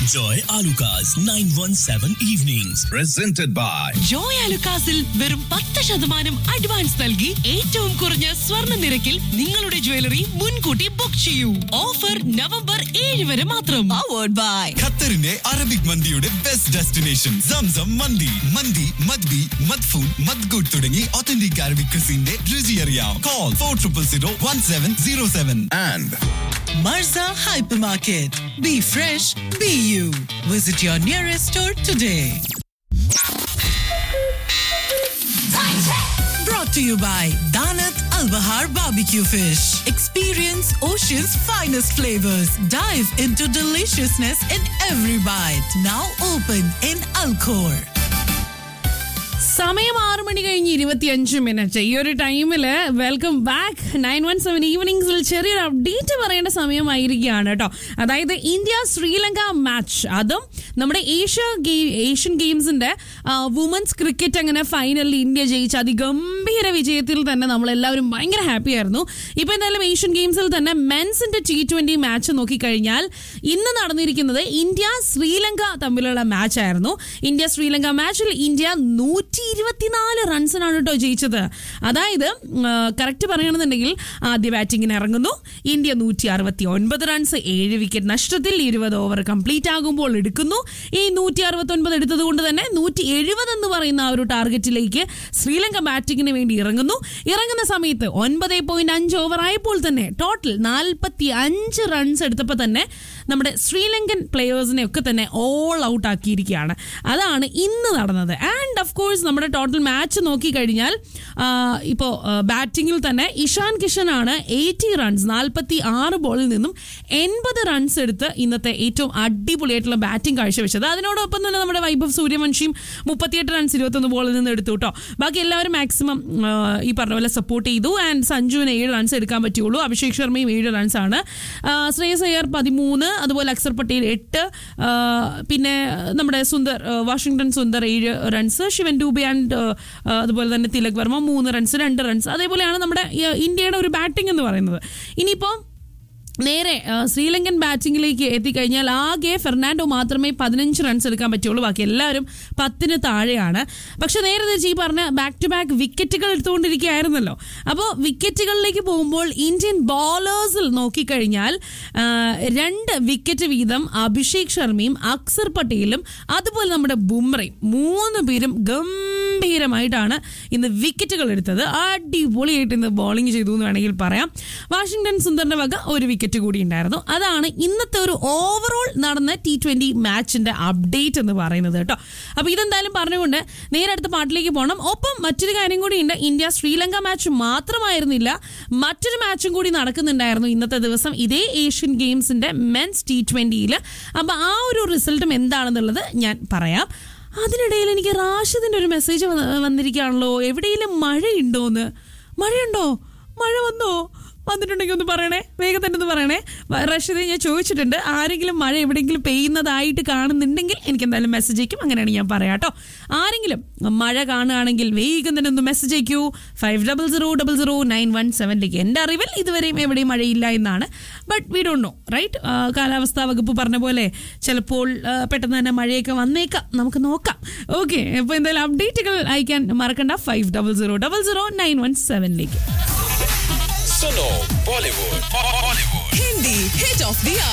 Joy Alukas 917 Evenings. presented by Joy അലുക്കാസിൽ വെറും പത്ത് ശതമാനം അഡ്വാൻസ് നൽകി ഏറ്റവും കുറഞ്ഞ സ്വർണ്ണ നിരക്കിൽ നിങ്ങളുടെ ജ്വല്ലറി മുൻകൂട്ടി ബുക്ക് ചെയ്യൂ ഓഫർ നവംബർ ഏഴ് വരെ മാത്രം പവേർഡ് ബൈ ഖത്തറിന്റെ അറബിക് മന്തിയുടെ ബെസ്റ്റ് ഡെസ്റ്റിനേഷൻ സംസം മന്തി മന്തി മദ്ബി മദ്ഫൂൺ മദ്ഗുഡ് തുടങ്ങി ഒത്തന്റിക് അറബിക് ക്രിസിന്റെ രുചി അറിയാം call four triple zero one seven zero seven and Marza Hypermarket. Be fresh, be you. Visit your nearest store today. Brought to you by Danat Al Bahar Barbecue Fish. Experience Ocean's finest flavors. Dive into deliciousness in every bite. Now open in Alcor. സമയം ആറു മണി കഴിഞ്ഞ് ഇരുപത്തിയഞ്ച് minute ഈ ഒരു ടൈമിൽ welcome back nine one seven ഈവനിങ്സിൽ ചെറിയൊരു update പറയേണ്ട സമയമായിരിക്കുകയാണ് കേട്ടോ അതായത് ഇന്ത്യ ശ്രീലങ്ക മാച്ച് അതും നമ്മുടെ ഏഷ്യ ഗെയിം ഏഷ്യൻ ഗെയിംസിന്റെ വുമൻസ് ക്രിക്കറ്റ് അങ്ങനെ ഫൈനലിൽ ഇന്ത്യ ജയിച്ച അതിഗംഭീര വിജയത്തിൽ തന്നെ നമ്മളെല്ലാവരും ഭയങ്കര ഹാപ്പി ആയിരുന്നു ഇപ്പൊ എന്തായാലും ഏഷ്യൻ ഗെയിംസിൽ തന്നെ മെൻസിന്റെ ടി ട്വന്റി മാച്ച് നോക്കിക്കഴിഞ്ഞാൽ ഇന്ന് നടന്നിരിക്കുന്നത് ഇന്ത്യ ശ്രീലങ്ക തമ്മിലുള്ള മാച്ച് ആയിരുന്നു ഇന്ത്യ ശ്രീലങ്ക മാച്ചിൽ ഇന്ത്യ നൂറ്റി ഇരുപത്തിനാല് റൺസിനാണ് കേട്ടോ ജയിച്ചത് അതായത് കറക്റ്റ് പറയുകയാണെന്നുണ്ടെങ്കിൽ ആദ്യ ബാറ്റിങ്ങിന് ഇറങ്ങുന്നു ഇന്ത്യ നൂറ്റി അറുപത്തി ഒൻപത് റൺസ് ഏഴ് വിക്കറ്റ് നഷ്ടത്തിൽ ഇരുപത് ഓവർ കംപ്ലീറ്റ് ആകുമ്പോൾ എടുക്കുന്നു ഈ നൂറ്റി അറുപത്തി ഒൻപത് എടുത്തത് കൊണ്ട് തന്നെ നൂറ്റി എഴുപത് എന്ന് പറയുന്ന ആ ഒരു ടാർഗറ്റിലേക്ക് ശ്രീലങ്ക ബാറ്റിങ്ങിന് വേണ്ടി ഇറങ്ങുന്നു ഇറങ്ങുന്ന സമയത്ത് ഒൻപത് പോയിന്റ് അഞ്ച് ഓവർ ആയപ്പോൾ തന്നെ ടോട്ടൽ നാൽപ്പത്തി അഞ്ച് റൺസ് എടുത്തപ്പോൾ തന്നെ നമ്മുടെ ശ്രീലങ്കൻ പ്ലെയേഴ്സിനെ ഒക്കെ തന്നെ ഓൾ ഔട്ട് ആക്കിയിരിക്കുകയാണ് അതാണ് ഇന്ന് നടന്നത് ആൻഡ് ഓഫ് കോഴ്സ് നമ്മുടെ ടോട്ടൽ മാച്ച് നോക്കിക്കഴിഞ്ഞാൽ ഇപ്പോൾ ബാറ്റിങ്ങിൽ തന്നെ ഇഷാൻ കിഷനാണ് എയ്റ്റി റൺസ് നാൽപ്പത്തി ആറ് ബോളിൽ നിന്നും എൺപത് റൺസ് എടുത്ത് ഇന്നത്തെ ഏറ്റവും അടിപൊളിയായിട്ടുള്ള ബാറ്റിംഗ് കാഴ്ചവെച്ചത് അതിനോടൊപ്പം തന്നെ നമ്മുടെ വൈഭവ് സൂര്യവംശിയും മുപ്പത്തിയെട്ട് റൺസ് ഇരുപത്തൊന്ന് ബോളിൽ നിന്ന് എടുത്തു കേട്ടോ ബാക്കി എല്ലാവരും മാക്സിമം ഈ പറഞ്ഞ പോലെ സപ്പോർട്ട് ചെയ്തു ആൻഡ് സഞ്ജുവിന് ഏഴ് റൺസ് എടുക്കാൻ പറ്റുള്ളൂ അഭിഷേക് ശർമ്മയും ഏഴ് റൺസാണ് ശ്രേയസ് അയ്യർ പതിമൂന്ന് അതുപോലെ അക്സർ പട്ടേൽ എട്ട് ആ, പിന്നെ നമ്മുടെ സുന്ദർ ആ, വാഷിംഗ്ടൺ സുന്ദർ ഏഴ് റൺസ് ശിവൻ ഡൂബി ആൻഡ് ആ, അതുപോലെ തന്നെ തിലക് വർമ്മ മൂന്ന് റൺസ് രണ്ട് റൺസ് അതേപോലെയാണ് നമ്മുടെ ഈ, ഇന്ത്യയുടെ ഒരു ബാറ്റിംഗ് എന്ന് പറയുന്നത് ഇനിയിപ്പോൾ നേരെ ആ, ശ്രീലങ്കൻ ബാറ്റിംഗിലേക്ക് എത്തിക്കഴിഞ്ഞാൽ ആകെ ഫെർണാൻഡോ മാത്രമേ പതിനഞ്ച് റൺസ് എടുക്കാൻ പറ്റുള്ളൂ ബാക്കി എല്ലാവരും പത്തിന് താഴെയാണ് പക്ഷെ നേരെ തിരിച്ച് ഈ പറഞ്ഞ ബാക്ക് ടു ബാക്ക് വിക്കറ്റുകൾ എടുത്തുകൊണ്ടിരിക്കുകയായിരുന്നല്ലോ അപ്പോൾ വിക്കറ്റുകളിലേക്ക് പോകുമ്പോൾ ഇന്ത്യൻ ബോളേഴ്സിൽ നോക്കിക്കഴിഞ്ഞാൽ ആ, രണ്ട് വിക്കറ്റ് വീതം അഭിഷേക് ശർമ്മയും അക്സർ പട്ടേലും അതുപോലെ നമ്മുടെ ബുംറയും മൂന്ന് പേരും ഗംഭീരമായിട്ടാണ് ഇന്ന് വിക്കറ്റുകൾ എടുത്തത് അടിപൊളിയായിട്ട് ഇന്ന് ബോളിംഗ് ചെയ്തു എന്ന് വേണമെങ്കിൽ പറയാം വാഷിംഗ്ടൺ സുന്ദറിന്റെ വക ഒരു വിക്കറ്റ് കൂടി ഉണ്ടായിരുന്നു അതാണ് ഇന്നത്തെ ഒരു ഓവറോൾ നടന്ന ടി ട്വന്റി മാച്ചിന്റെ അപ്ഡേറ്റ് എന്ന് പറയുന്നത് കേട്ടോ അപ്പൊ ഇതെന്തായാലും പറഞ്ഞുകൊണ്ട് നേരെ അടുത്ത പാട്ടിലേക്ക് പോകണം ഒപ്പം മറ്റൊരു കാര്യം കൂടി ഉണ്ട് ഇന്ത്യ ശ്രീലങ്ക മാച്ച് മാത്രമായിരുന്നില്ല മറ്റൊരു മാച്ചും കൂടി നടക്കുന്നുണ്ടായിരുന്നു ഇന്നത്തെ ദിവസം ഇതേ ഏഷ്യൻ ഗെയിംസിന്റെ മെൻസ് ടി ട്വന്റിയിൽ അപ്പൊ ആ ഒരു റിസൾട്ടും എന്താണെന്നുള്ളത് ഞാൻ പറയാം അതിനിടയിൽ എനിക്ക് റാഷിദിന്റെ ഒരു മെസ്സേജ് വന്നിരിക്കുകയാണല്ലോ എവിടെയെങ്കിലും മഴയുണ്ടോന്ന് മഴയുണ്ടോ മഴ വന്നോ വന്നിട്ടുണ്ടെങ്കിൽ ഒന്ന് പറയണേ വേഗം തന്നെ ഒന്ന് പറയണേ വ- റഷീദെ ഞാൻ ചോദിച്ചിട്ടുണ്ട് ആരെങ്കിലും മഴ എവിടെയെങ്കിലും പെയ്യുന്നതായിട്ട് കാണുന്നുണ്ടെങ്കിൽ എനിക്ക് എന്തായാലും മെസ്സേജ് അയക്കും അങ്ങനെയാണ് ഞാൻ പറയാം കേട്ടോ ആരെങ്കിലും മഴ കാണുകയാണെങ്കിൽ വേഗം തന്നെ ഒന്ന് മെസ്സേജ് അയക്കൂ five double zero double zero nine one സെവനിലേക്ക് എൻ്റെ അറിവിൽ ഇതുവരെയും എവിടെയും മഴയില്ല എന്നാണ് but we don't know right കാലാവസ്ഥാ വകുപ്പ് പറഞ്ഞ പോലെ ചിലപ്പോൾ ആ, പെട്ടെന്ന് തന്നെ മഴയൊക്കെ വന്നേക്കാം നമുക്ക് നോക്കാം ഓക്കെ അപ്പോൾ എന്തായാലും അപ്ഡേറ്റുകൾ അയക്കാൻ മറക്കണ്ട five double zero double zero nine one സെവനിലേക്ക് Suno Bollywood. Bollywood. Hindi Hit of the Hour.